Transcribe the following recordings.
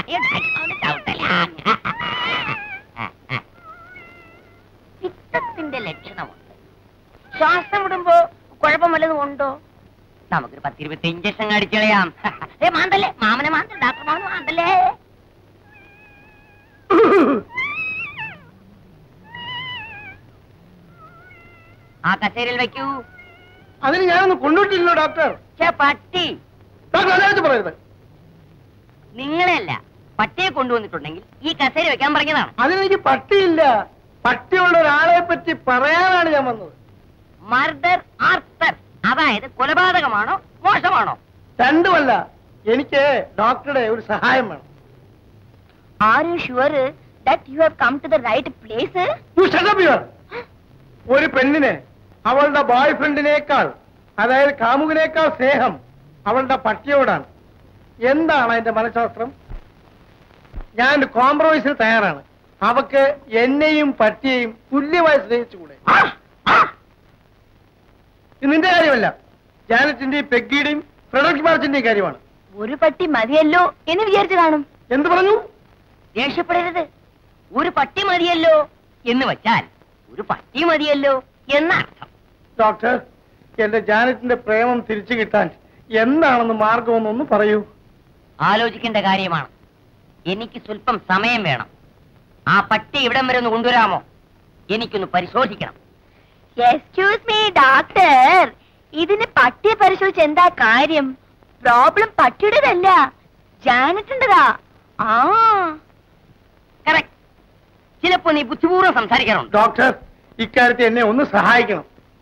പിത്തത്തിന്റെ ലക്ഷണമുണ്ട് ശ്വാസം വിടുമ്പോ കുഴപ്പം വല്ലതും ഉണ്ടോ നമുക്കൊരു പത്തിരുപത്തി ഇഞ്ചക്ഷൻ അടിച്ചളയാം ഏ മാന്തല്ലേ മാമനെ മാന്തല്ലേ ഡാക്ടർ മാമനെ മാന്തല്ലേ ആ കസേരയിൽ വെക്കൂ അതിന് ഞാനൊന്ന് കൊണ്ടുവിട്ടില്ലല്ലോ ഡോക്ടർ ഛെ, പട്ടി ഡോക്ടർ അതിനകത്ത് പറയരുത് നിങ്ങളെയല്ല പട്ടിയെ കൊണ്ടുവന്നിട്ടുണ്ടെങ്കിൽ ഈ കസേര വെക്കാൻ പറഞ്ഞതാണ് അതിനെനിക്ക് പട്ടിയില്ല പട്ടിയുള്ള ഒരാളെ പറ്റി പറയാനാണ് ഞാൻ വന്നത് മർഡർ ആർത്തർ അതായത് കൊലപാതകമാണോ മോശമാണോ രണ്ടുമല്ല എനിക്ക് ഡോക്ടറുടെ ഒരു സഹായം വേണം are you sure that you have come to the right place You shut up here. ഒരു പെണ്ണിന് അവളുടെ ബോയ് ഫ്രണ്ടിനേക്കാൾ അതായത് കാമുകനേക്കാൾ സ്നേഹം അവളുടെ പട്ടിയോടാണ് എന്താണ് അതിന്റെ മനഃശാസ്ത്രം ഞാൻ കോംപ്രമൈസിന് തയ്യാറാണ് അവക്ക് എന്നെയും പട്ടിയെയും തുല്യമായി സ്നേഹിച്ചുകൂടെ ഇത് നിന്റെ കാര്യമല്ല ജാനറ്റിന്റെയും പെഗ്ഗിയുടെയും ഫ്രെഡറിക് മാർച്ചിന്റെയും കാര്യമാണ് ഒരു പട്ടി മതിയല്ലോ എന്ന് വിചാരിച്ചു കാണും എന്ത് പറഞ്ഞു ദേഷ്യപ്പെടരുത് ഒരു പട്ടി മതിയല്ലോ എന്ന് വെച്ചാൽ ഒരു പട്ടി മതിയല്ലോ എന്നർത്ഥം ഡോക്ടർ എന്റെ ജാനറ്റിന്റെ പ്രേമം തിരിച്ചു കിട്ടാൻ എന്താണെന്ന് മാർഗമെന്നൊന്ന് പറയൂ ആലോചിക്കേണ്ട കാര്യമാണ് എനിക്ക് സ്വല്പം സമയം വേണം ആ പട്ടി ഇവിടം വരെ ഒന്ന് കൊണ്ടുവരാമോ എനിക്കൊന്ന് പരിശോധിക്കണം എക്സ്ക്യൂസ് മീ ഡോക്ടർ ഇതിന് പട്ടിയെ പരിശോധിച്ച് എന്താ കാര്യം പ്രോബ്ലം പട്ടിയുടേതല്ല ജാനറ്റിൻ്റെതാ ആ കറക്റ്റ് ചിലപ്പോ നീ ബുദ്ധിപൂർവ്വം സംസാരിക്കാറുണ്ട് ഡോക്ടർ ഇക്കാര്യത്തിൽ എന്നെ ഒന്ന് സഹായിക്കണം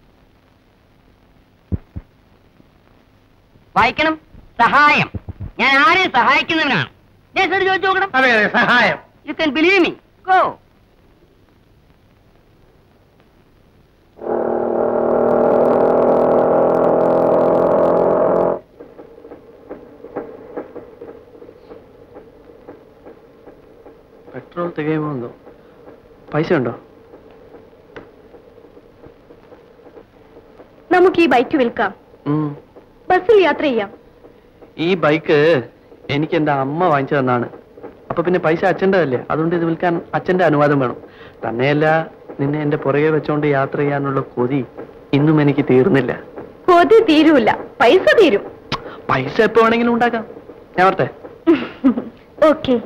വായിക്കണം സഹായം ഞാൻ ആരെയും സഹായിക്കുന്നവനാണ് ഞാൻ സാർ ചോദിച്ചു നോക്കണം അതെ അതെ സഹായം you can believe me go petrol തികയുമോ എന്തോ പൈസ ഉണ്ടോ നമുക്ക് ഈ ബൈക്ക് വിൽക്കാം ഉം. ബസ്സിൽ യാത്ര ചെയ്യാം ഈ ബൈക്ക് എനിക്ക് എന്റെ അമ്മ വാങ്ങിച്ചു തന്നാണ് അപ്പൊ പിന്നെ പൈസ അച്ഛൻ്റെതല്ലേ അതുകൊണ്ട് ഇത് വിൽക്കാൻ അച്ഛന്റെ അനുവാദം വേണം തന്നെയല്ല നിന്നെ എന്റെ പുറകെ വെച്ചോണ്ട് യാത്ര ചെയ്യാനുള്ള കൊതി ഇന്നും എനിക്ക് തീർന്നില്ല കൊതി തീരൂല പൈസ തീരും പൈസ എപ്പോ വേണമെങ്കിലും ഉണ്ടാക്കാം ഞാൻ ഓർത്തെ ഓക്കെ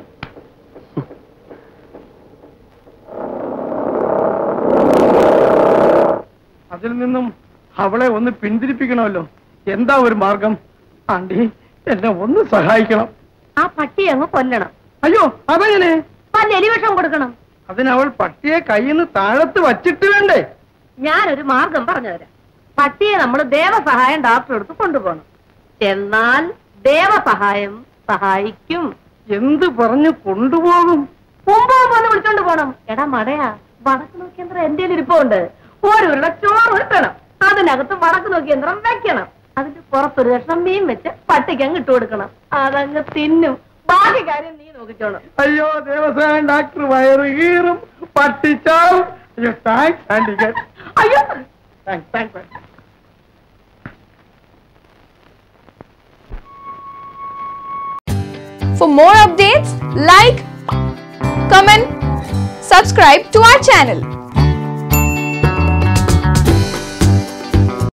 അതിൽ നിന്നും അവളെ ഒന്ന് പിന്തിരിപ്പിക്കണമല്ലോ എന്താ ഒരു മാർഗം ആണ്ടി എന്നെ ഒന്ന് സഹായിക്കണം ആ പട്ടിയെ അങ്ങ് കൊല്ലണം അയ്യോ അതെങ്ങനെ പല്ല് എലിവിഷം കൊടുക്കണം അതിനവൾ പട്ടിയെ കയ്യിൽ നിന്ന് താഴത്ത് വച്ചിട്ട് വേണ്ടേ ഞാനൊരു മാർഗം പറഞ്ഞു തരാം പട്ടിയെ നമ്മൾ ദേവസഹായം ഡോക്ടറെ അടുത്ത് കൊണ്ടുപോകണം എന്നാൽ ദേവസഹായം സഹായിക്കും എന്ത് പറഞ്ഞു കൊണ്ടുപോകും മുമ്പ് വന്ന് വിളിച്ചോണ്ട് പോണം എടാ മടയാ വടക്ക് നോക്കി യന്ത്രം എന്റെ ഇരിപ്പുണ്ട് ഓരോരുടെ ചോറ് വെട്ടണം അതിനകത്ത് വടക്ക് നോക്കി യന്ത്രം വെക്കണം അതിന്റെ പുറത്തൊരു കഷ്ണം മീൻ വെച്ച് പട്ടിക്ക് അങ്ങ് ഇട്ട് കൊടുക്കണം അതങ്ങ് തിന്നും ബാക്കി കാര്യം നീ നോക്കിച്ചോണം അയ്യോ ദേവസായം ഡാക്ടർ വയറ് കീറും പട്ടിച്ചാവും അയ്യോ താങ്ക്സ് ആൻഡി അയ്യോ thanks thanks For more updates, like, comment, subscribe to our channel.